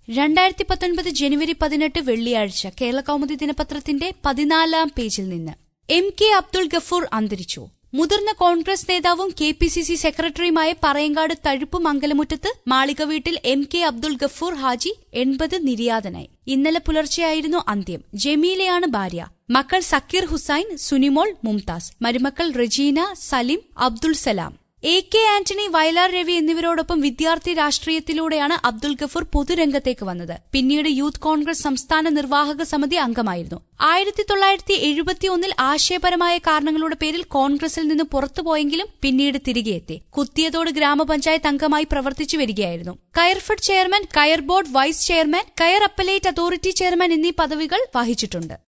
രണ്ടായിരത്തി പത്തൊൻപത് ജനുവരി പതിനെട്ട് വെള്ളിയാഴ്ച കേരള കൗമുദി ദിനപത്രത്തിന്റെ പതിനാലാം പേജിൽ നിന്ന് എം കെ അബ്ദുൾ ഗഫൂർ അന്തരിച്ചു മുതിർന്ന കോൺഗ്രസ് നേതാവും കെ പി സി സി സെക്രട്ടറിയുമായ പറയങ്കാട് തഴുപ്പ് മംഗലമുറ്റത്ത് മാളിക വീട്ടിൽ എം കെ അബ്ദുൾ ഗഫൂർ ഹാജി എൺപത് നിര്യാതനായി ഇന്നലെ പുലർച്ചെയായിരുന്നു അന്ത്യം ജമീലയാണ് ഭാര്യ മക്കൾ സക്കീർ ഹുസൈൻ സുനിമോൾ മുംതാസ് മരുമക്കൾ റജീന സലിം അബ്ദുൾ സലാം എ കെ ആന്റണി വയലാർ രവി എന്നിവരോടൊപ്പം വിദ്യാർത്ഥി രാഷ്ട്രീയത്തിലൂടെയാണ് അബ്ദുൾ ഗഫൂർ പൊതുരംഗത്തേക്ക് വന്നത് പിന്നീട് യൂത്ത് കോൺഗ്രസ് സംസ്ഥാന നിർവാഹക സമിതി അംഗമായിരുന്നു ആയിരത്തി തൊള്ളായിരത്തി എഴുപത്തിയൊന്നിൽ ആശയപരമായ കാരണങ്ങളുടെ പേരിൽ കോൺഗ്രസിൽ നിന്ന് പുറത്തുപോയെങ്കിലും പിന്നീട് തിരികെ എത്തി കുത്തിയതോട് ഗ്രാമപഞ്ചായത്ത് അംഗമായി പ്രവർത്തിച്ചു വരികയായിരുന്നു Coirfed chairman coir board vice chairman coir appellate authority chairman എന്നീ പദവികൾ വഹിച്ചിട്ടുണ്ട്